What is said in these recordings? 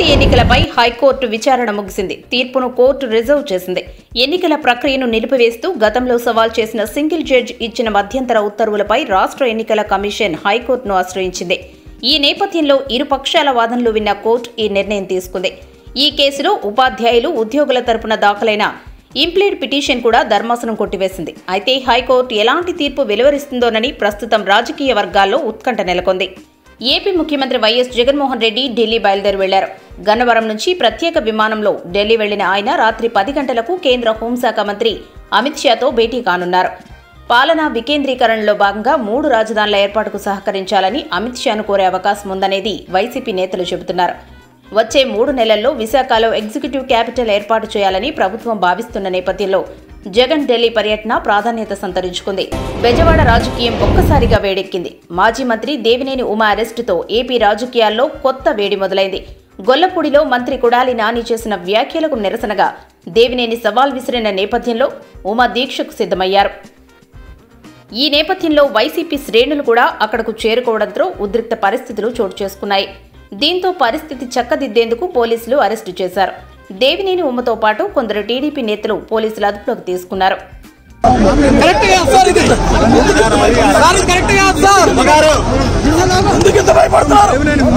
ఎన్నికలపై హైకోర్టు విచారణ ముగిసింది తీర్పును కోర్టు రిజర్వ్ చేసింది ఎన్నికల ప్రక్రియను నిలిపివేస్తూ గతంలో సవాల్ చేసిన సింగిల్ జడ్జ్ ఇచ్చిన మధ్యంతర ఉత్తర్వులపై రాష్ట్ర ఎన్నికల కమిషన్ హైకోర్టును ఆశ్రయించింది ఈ నేపథ్యంలో ఇరు పక్షాల వాదనలు విన్న కోర్టు ఈ నిర్ణయం తీసుకుంది ఈ కేసులో ఉపాధ్యాయులు ఉద్యోగుల తరపున దాఖలైన ఇంప్లీడ్ పిటిషన్ కూడా ధర్మాసనం కొట్టివేసింది అయితే హైకోర్టు ఎలాంటి తీర్పు వెలువరిస్తుందోనని ప్రస్తుతం రాజకీయ వర్గాల్లో ఉత్కంఠ నెలకొంది ఏపీ ముఖ్యమంత్రి వైఎస్ జగన్మోహన్ రెడ్డి ఢిల్లీ బయలుదేరి వెళ్లారు గన్నవరం నుంచి ప్రత్యేక విమానంలో ఢిల్లీ వెళ్లిన ఆయన రాత్రి పది గంటలకు కేంద్ర హోంశాఖ మంత్రి అమిత్ షాతో భేటీ కానున్నారు పాలనా వికేంద్రీకరణలో భాగంగా మూడు రాజధానుల ఏర్పాటుకు సహకరించాలని అమిత్ షాను కోరే అవకాశం ఉందనేది వైసీపీ నేతలు చెబుతున్నారు వచ్చే మూడు నెలల్లో విశాఖలో ఎగ్జిక్యూటివ్ క్యాపిటల్ ఏర్పాటు చేయాలని ప్రభుత్వం భావిస్తున్న నేపథ్యంలో జగన్ ఢిల్లీ పర్యటన ప్రాధాన్యత సంతరించుకుంది బెజవాడ రాజకీయం ఒక్కసారిగా వేడెక్కింది మాజీ మంత్రి దేవినేని ఉమా అరెస్టుతో ఏపీ రాజకీయాల్లో కొత్త వేడి మొదలైంది గొల్లపూడిలో మంత్రి కుడాలి నాని చేసిన వ్యాఖ్యలకు నిరసనగా దేవినేని సవాల్ విసిరిన నేపథ్యంలో ఉమా దీక్షకు సిద్ధమయ్యారు ఈ నేపథ్యంలో వైసీపీ శ్రేణులు కూడా అక్కడకు చేరుకోవడంతో ఉద్రిక్త పరిస్థితులు చోటు చేసుకున్నాయి దీంతో పరిస్థితి చక్కదిద్దేందుకు పోలీసులు అరెస్టు చేశారు దేవినేని ఉమ్మతో పాటు కొందరు టీడీపీ నేతలు పోలీసులు అదుపులోకి తీసుకున్నారు కరెక్ట్ కాదు సార్ ఇది సార్ ఇది కరెక్ట్ కాదు సార్ ఎందుకు ఇంత భయపడతారు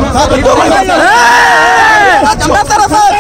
సార్, చంపేస్తారా సార్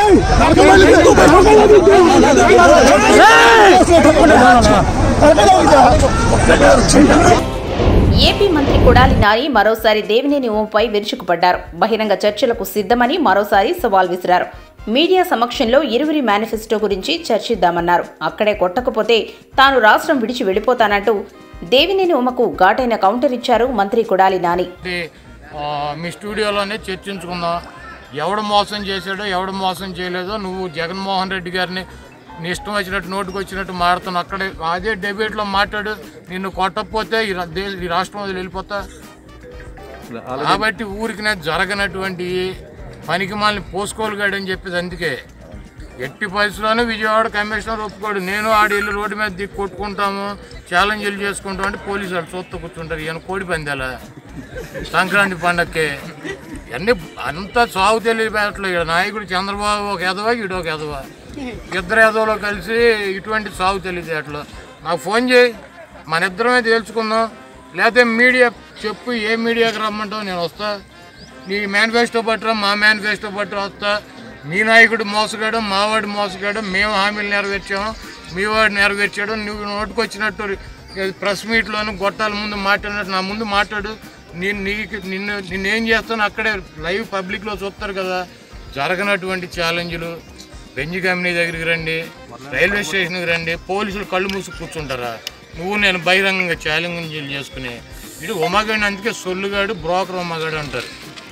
ఏపీ మంత్రి కొడాలి నాని మరోసారి దేవినేని ఉమపై విరుచుకుపడ్డారు బహిరంగ చర్చలకు సిద్ధమని మరోసారి సవాల్ విసిరారు మీడియా సమక్షంలో ఇరువురి మేనిఫెస్టో గురించి చర్చిద్దామన్నారు అక్కడే కొట్టకపోతే తాను రాష్ట్రం విడిచి వెళ్ళిపోతానంటూ దేవినేని ఉమకు ఘాటైన కౌంటర్ ఇచ్చారు మంత్రి కొడాలి నాని ఇది, ఆ, మీ స్టూడియోలోనే చర్చించుకుందాం ఎవడు మోసం చేశాడో ఎవడు మోసం చేయలేదో నువ్వు జగన్మోహన్ రెడ్డి గారిని నీ ఇష్టం వచ్చినట్టు నోటుకు వచ్చినట్టు మాడుతున్నావు అక్కడే అదే డెబేట్లో మాట్లాడు నిన్ను కొట్టకపోతే ఈ రా- దే- ఈ రాష్ట్రం వదిలి వెళ్ళిపోతా కాబట్టి ఊరికి జరగనటువంటి పనికి మాలిని పోసుకోలుగాడు అని చెప్పేది అందుకే ఎట్టి పరిస్థితుల్లోనూ విజయవాడ కమిషనర్ ఒప్పుకోడు నేను ఆడి వెళ్ళి రోడ్డు మీద దిక్కు కొట్టుకుంటాము ఛాలెంజ్లు చేసుకుంటాం అంటే పోలీసు వాళ్ళు చూస్తూ కూర్చుంటారు ఈయన కోడి పందాల సంక్రాంతి పండక్కి అన్ని అంతా సాగు తెలియబెట్టలు ఈడ నాయకుడు చంద్రబాబు ఒక ఎదవ ఈడు ఒక ఎదవ ఇద్దరు ఎదవలో కలిసి ఇటువంటి సాగు తెలియదేటలు నాకు ఫోన్ చేయి మన ఇద్దరమే తేల్చుకుందాం లేకపోతే మీడియా చెప్పు ఏ మీడియాకి రమ్మంటావు నేను వస్తా నీ మేనిఫెస్టో పట్టరా మా మేనిఫెస్టో పట్టరా వస్తా మీ నాయకుడు మోసగాడు మావాడు మోసగాడు మేము హామీలు నెరవేర్చాము మీ వాడు నెరవేర్చాడు నువ్వు నోటుకొచ్చినట్టు ప్రెస్ మీట్లోను గొట్టాల ముందు మాట్లాడినట్టు నా ముందు మాట్లాడు నేను నీకు నిన్ను నిన్నేం చేస్తాను అక్కడే లైవ్ పబ్లిక్లో చూస్తారు కదా జరగనటువంటి ఛాలెంజ్లు బెంజ్ కంపెనీ దగ్గరికి రండి రైల్వే స్టేషన్కి రండి పోలీసులు కళ్ళు మూసి కూర్చుంటారా నువ్వు నేను బహిరంగంగా ఛాలెంజ్ చేసుకుని ఇటు ఉమాగాడిని అందుకే సొల్లుగాడు బ్రోకర్ ఉమాగాడు అంటారు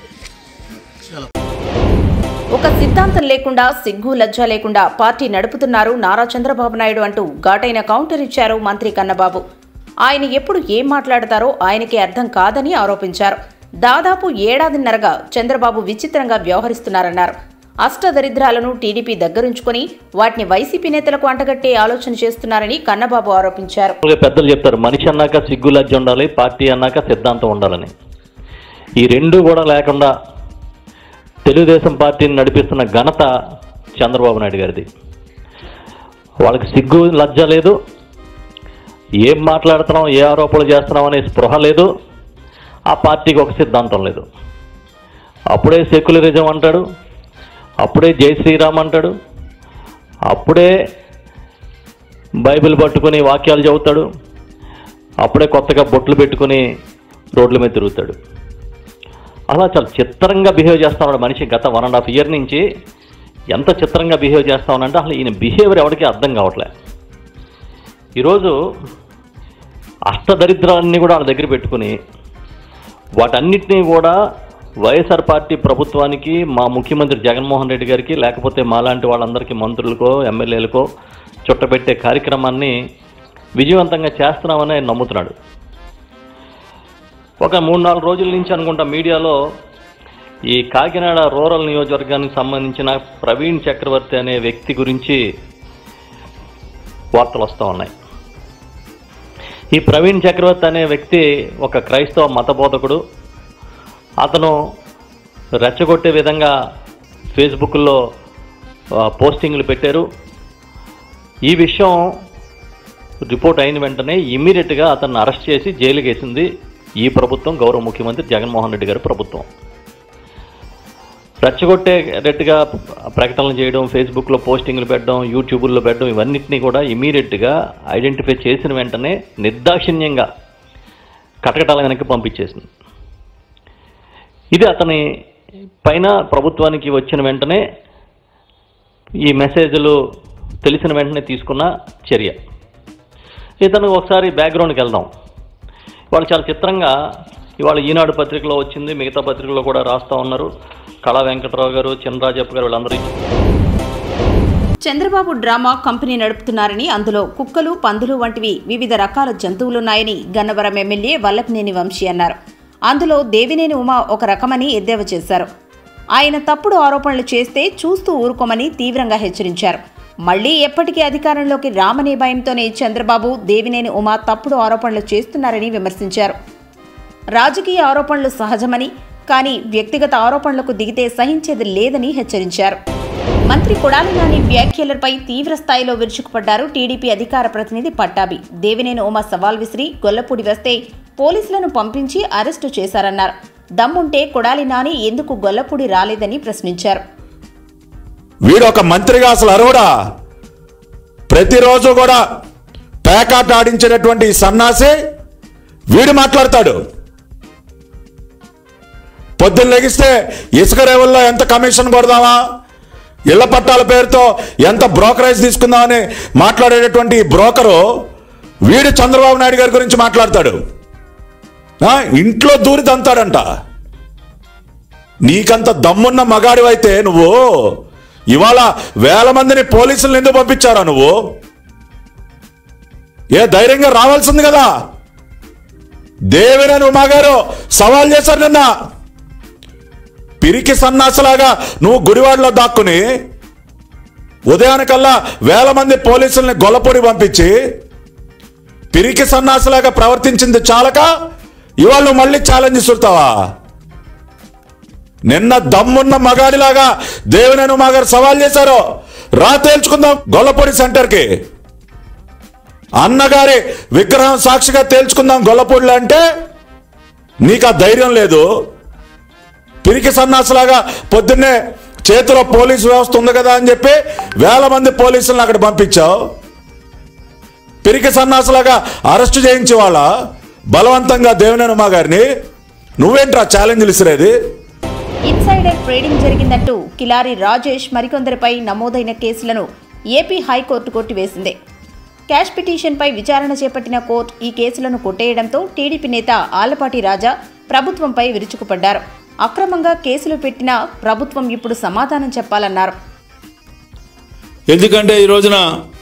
ఒక సిద్ధాంతం లేకుండా సిగ్గు లజ్జ లేకుండా పార్టీ నడుపుతున్నారు నారా చంద్రబాబు నాయుడు అంటూ ఘాటైన కౌంటర్ ఇచ్చారు మంత్రి కన్నబాబు ఆయన ఎప్పుడు ఏం మాట్లాడతారో ఆయనకి అర్థం కాదని ఆరోపించారు దాదాపు ఏడాదిన్నరగా చంద్రబాబు విచిత్రంగా వ్యవహరిస్తున్నారన్నారు అష్టదరిద్రాలను టీడీపీ దగ్గరుంచుకొని వాటిని వైసీపీ నేతలకు అంటగట్టే ఆలోచన చేస్తున్నారని కన్నబాబు ఆరోపించారు మామూలుగా పెద్దలు చెప్తారు మనిషి అన్నాక సిగ్గు లజ్జ ఉండాలి పార్టీ అన్నాక సిద్ధాంతం ఉండాలని ఈ రెండు కూడా లేకుండా తెలుగుదేశం పార్టీని నడిపిస్తున్న ఘనత చంద్రబాబు నాయుడు గారిది వాళ్ళకి సిగ్గు లజ్జ లేదు ఏం మాట్లాడుతున్నాం ఏ ఆరోపణలు చేస్తున్నాం అనే స్పృహ లేదు ఆ పార్టీకి ఒక సిద్ధాంతం లేదు అప్పుడే సెక్యులరిజం అంటాడు అప్పుడే జై శ్రీరామ్ అంటాడు అప్పుడే బైబిల్ పట్టుకుని వాక్యాలు చదువుతాడు అప్పుడే కొత్తగా బొట్లు పెట్టుకుని రోడ్ల మీద తిరుగుతాడు అలా చాలా చిత్రంగా బిహేవ్ చేస్తా ఉన్నాడు మనిషి గత వన్ అండ్ హాఫ్ ఇయర్ నుంచి ఎంత చిత్రంగా బిహేవ్ చేస్తా ఉన్నాడంటే అసలు ఈయన బిహేవియర్ ఎవరికి అర్థం కావట్లే ఈరోజు అష్టదరిద్రాలన్నీ కూడా వాళ్ళ దగ్గర పెట్టుకుని వాటన్నిటినీ కూడా వైఎస్ఆర్ పార్టీ ప్రభుత్వానికి మా ముఖ్యమంత్రి జగన్మోహన్ రెడ్డి గారికి లేకపోతే మాలాంటి వాళ్ళందరికీ మంత్రులకో ఎమ్మెల్యేలకో చుట్టబెట్టే కార్యక్రమాన్ని విజయవంతంగా చేస్తున్నామని ఆయన నమ్ముతున్నాడు ఒక మూడు నాలుగు రోజుల నుంచి అనుకుంటా మీడియాలో ఈ కాకినాడ రూరల్ నియోజకవర్గానికి సంబంధించిన ప్రవీణ్ చక్రవర్తి అనే వ్యక్తి గురించి వార్తలు వస్తూ ఉన్నాయి ఈ ప్రవీణ్ చక్రవర్తి అనే వ్యక్తి ఒక క్రైస్తవ మతబోధకుడు అతను రెచ్చగొట్టే విధంగా ఫేస్బుక్లో ఆ, పోస్టింగ్లు పెట్టారు ఈ విషయం రిపోర్ట్ అయిన వెంటనే ఇమ్మీడియట్గా అతన్ని అరెస్ట్ చేసి జైలుకి వేసింది ఈ ప్రభుత్వం గౌరవ ముఖ్యమంత్రి జగన్మోహన్ రెడ్డి గారి ప్రభుత్వం రెచ్చగొట్టేటట్టుగా ప్రకటనలు చేయడం ఫేస్బుక్లో పోస్టింగ్లు పెట్టడం యూట్యూబుల్లో పెట్టడం ఇవన్నిటినీ కూడా ఇమీడియట్గా ఐడెంటిఫై చేసిన వెంటనే నిర్దాక్షిణ్యంగా కటకటాల వెనక్కి పంపించేసింది ఇది అతని పైన ప్రభుత్వానికి వచ్చిన వెంటనే ఈ మెసేజ్లు తెలిసిన వెంటనే తీసుకున్న చర్య ఇతను ఒకసారి బ్యాక్గ్రౌండ్కి వెళ్దాం వాళ్ళు చాలా చిత్రంగా ఇవాళ ఈనాడు పత్రికలో వచ్చింది మిగతా పత్రికల్లో కూడా రాస్తూ ఉన్నారు కళా వెంకటరావు గారు చినరాజప్ప గారు వీళ్ళందరూ చంద్రబాబు డ్రామా కంపెనీ నడుపుతున్నారని అందులో కుక్కలు పందులు వంటివి వివిధ రకాల జంతువులున్నాయని గన్నవరం ఎమ్మెల్యే వల్లభనేని వంశీ అన్నారు అందులో దేవినేని ఉమా ఒక రకమని ఎద్దేవా చేశారు ఆయన తప్పుడు ఆరోపణలు చేస్తే చూస్తూ ఊరుకోమని తీవ్రంగా హెచ్చరించారు మళ్లీ ఎప్పటికీ అధికారంలోకి రామనే భయంతోనే చంద్రబాబు దేవినేని ఉమా తప్పుడు ఆరోపణలు చేస్తున్నారని విమర్శించారు రాజకీయ ఆరోపణలు సహజమని కానీ వ్యక్తిగత ఆరోపణలకు దిగితే సహించేది లేదని హెచ్చరించారు మంత్రి కొడాలి నాని వ్యాఖ్యలపై తీవ్ర స్థాయిలో విరుచుకుపడ్డారు టీడీపీ అధికార ప్రతినిధి పట్టాభి దేవినేని ఉమా సవాల్ విసిరి గొల్లపూడి వస్తే పోలీసులను పంపించి అరెస్టు చేశారన్నారు దమ్ముంటే కొడాలి నాని ఎందుకు గొల్లపూడి రాలేదని ప్రశ్నించారు వీడు ఒక మంత్రిగా అసలు అర్హుడా ప్రతిరోజు కూడా పేకాట ఆడించేటటువంటి ఈ సన్నాసి వీడు మాట్లాడతాడు పొద్దున్న లెగిస్తే ఇసుక రేవుల్లో ఎంత కమిషన్ కొడదామా ఇళ్ల పట్టాల పేరుతో ఎంత బ్రోకరేజ్ తీసుకుందామని మాట్లాడేటటువంటి ఈ బ్రోకరు వీడు చంద్రబాబు నాయుడు గారి గురించి మాట్లాడతాడు ఆ, ఇంట్లో దూరి తంతాడంట నీకంత దమ్మున్న మగాడివైతే నువ్వు ఇవాళ వేల మందిని పోలీసులను ఎందుకు పంపించారా నువ్వు ఏ ధైర్యంగా రావాల్సింది కదా దేవినేని ఉమాగారు సవాల్ చేశారు నిన్న పిరికి సన్నాసలాగా నువ్వు గుడివాడలో దాక్కుని ఉదయానికల్లా వేల మంది పోలీసుల్ని గొల్లపొడి పంపించి పిరికి సన్నాసలాగా ప్రవర్తించింది చాలక ఇవాళ నువ్వు మళ్ళీ ఛాలెంజ్ ఇస్తుంటావా నిన్న దమ్మున్న మగాడిలాగా దేవినేను మాగారు సవాల్ చేశారు రా తేల్చుకుందాం గొల్లపూడి సెంటర్కి అన్నగారి విగ్రహం సాక్షిగా తేల్చుకుందాం గొల్లపూడిలో అంటే నీకు ఆ ధైర్యం లేదు పిరికి సన్నాసులాగా పొద్దున్నే చేతిలో పోలీసు వ్యవస్థ ఉంది కదా అని చెప్పి వేల మంది పోలీసులను అక్కడ పంపించావు పిరికి సన్నాసులాగా అరెస్టు చేయించే వాళ్ళ బలవంతంగా దేవినేను మా గారిని నువ్వేంట్రా ఛాలెంజ్లు ఇసిరేది ఇన్సైడర్ ట్రేడింగ్ జరిగిందంటూ కిలారి రాజేష్ మరికొందరిపై నమోదైన కేసులను ఏపీ హైకోర్టు కొట్టివేసింది క్యాష్ పిటిషన్పై విచారణ చేపట్టిన కోర్టు ఈ కేసులను కొట్టేయడంతో టీడీపీ నేత ఆలపాటి రాజా ప్రభుత్వంపై విరుచుకుపడ్డారు అక్రమంగా కేసులు పెట్టినా ప్రభుత్వం ఇప్పుడు సమాధానం చెప్పాలన్నారు ఎందుకంటే ఈ రోజున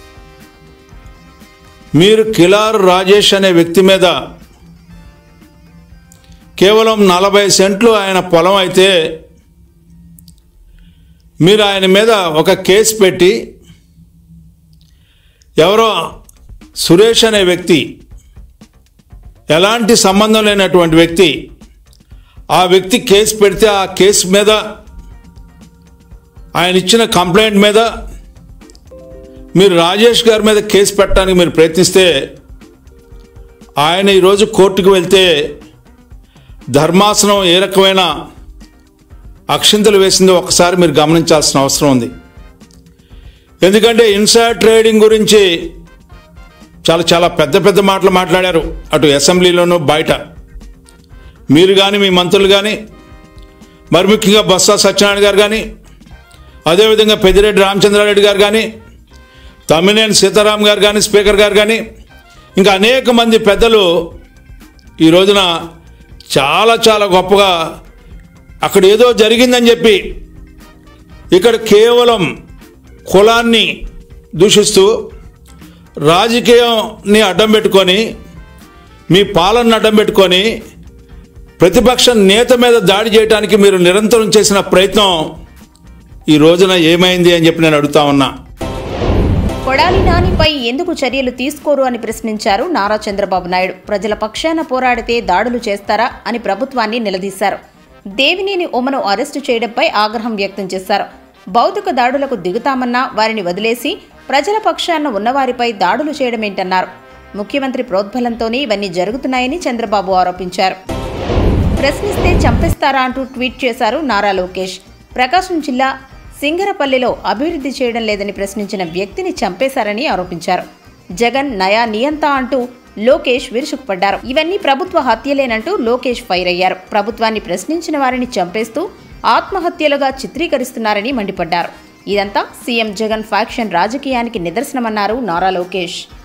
మీరు కిలార్ రాజేష్ అనే వ్యక్తి మీద కేవలం నలభై సెంట్లు ఆయన పొలం అయితే మీరు ఆయన మీద ఒక కేసు పెట్టి ఎవరో సురేష్ అనే వ్యక్తి ఎలాంటి సంబంధం లేనటువంటి వ్యక్తి ఆ వ్యక్తి కేసు పెడితే ఆ కేసు మీద ఆయన ఇచ్చిన కంప్లైంట్ మీద మీరు రాజేష్ గారి మీద కేసు పెట్టడానికి మీరు ప్రయత్నిస్తే ఆయన ఈరోజు కోర్టుకు వెళ్తే ధర్మాసనం ఏ రకమైన అక్షింతలు వేసిందో ఒకసారి మీరు గమనించాల్సిన అవసరం ఉంది ఎందుకంటే ఇన్సైడ్ ట్రేడింగ్ గురించి చాలా చాలా పెద్ద పెద్ద మాటలు మాట్లాడారు అటు అసెంబ్లీలోనూ బయట మీరు కానీ మీ మంత్రులు కానీ మరి ముఖ్యంగా బొత్స సత్యనారాయణ గారు కానీ అదేవిధంగా పెద్దిరెడ్డి రామచంద్రారెడ్డి గారు కానీ తమ్మినేని సీతారాం గారు కానీ స్పీకర్ గారు కానీ ఇంకా అనేక మంది పెద్దలు ఈ రోజున చాలా చాలా గొప్పగా అక్కడ ఏదో జరిగిందని చెప్పి ఇక్కడ కేవలం కులాన్ని దూషిస్తూ రాజకీయాన్ని అడ్డం పెట్టుకొని మీ పాలనను అడ్డం పెట్టుకొని ప్రతిపక్ష నేత మీద దాడి చేయడానికి మీరు నిరంతరం చేసిన ప్రయత్నం ఈ రోజున ఏమైంది అని చెప్పి నేను అడుగుతా ఉన్నా కొడాలి నానిపై ఎందుకు చర్యలు తీసుకోరు అని ప్రశ్నించారు నారా చంద్రబాబు నాయుడు ప్రజల పక్షాన పోరాడితే దాడులు చేస్తారా అని ప్రభుత్వాన్ని నిలదీశారు దేవినేని ఉమను అరెస్టు చేయడంపై ఆగ్రహం వ్యక్తం చేశారు భౌతిక దాడులకు దిగుతామన్నా వారిని వదిలేసి ప్రజల పక్షాన ఉన్నవారిపై దాడులు చేయడమేంటన్నారు ముఖ్యమంత్రి ప్రోద్బలంతోనే ఇవన్నీ జరుగుతున్నాయని చంద్రబాబు ఆరోపించారు ప్రశ్నిస్తే చంపేస్తారా అంటూ ట్వీట్ చేశారు నారా లోకేష్ ప్రకాశం జిల్లా సింగరపల్లిలో అభివృద్ధి చేయడం లేదని ప్రశ్నించిన వ్యక్తిని చంపేశారని ఆరోపించారు జగన్ నయా నియంత అంటూ లోకేష్ విరుచుకుపడ్డారు ఇవన్నీ ప్రభుత్వ హత్యలేనంటూ లోకేష్ ఫైర్ అయ్యారు ప్రభుత్వాన్ని ప్రశ్నించిన వారిని చంపేస్తూ ఆత్మహత్యలుగా చిత్రీకరిస్తున్నారని మండిపడ్డారు ఇదంతా సీఎం జగన్ ఫ్యాక్షన్ రాజకీయానికి నిదర్శనమన్నారు నారా లోకేష్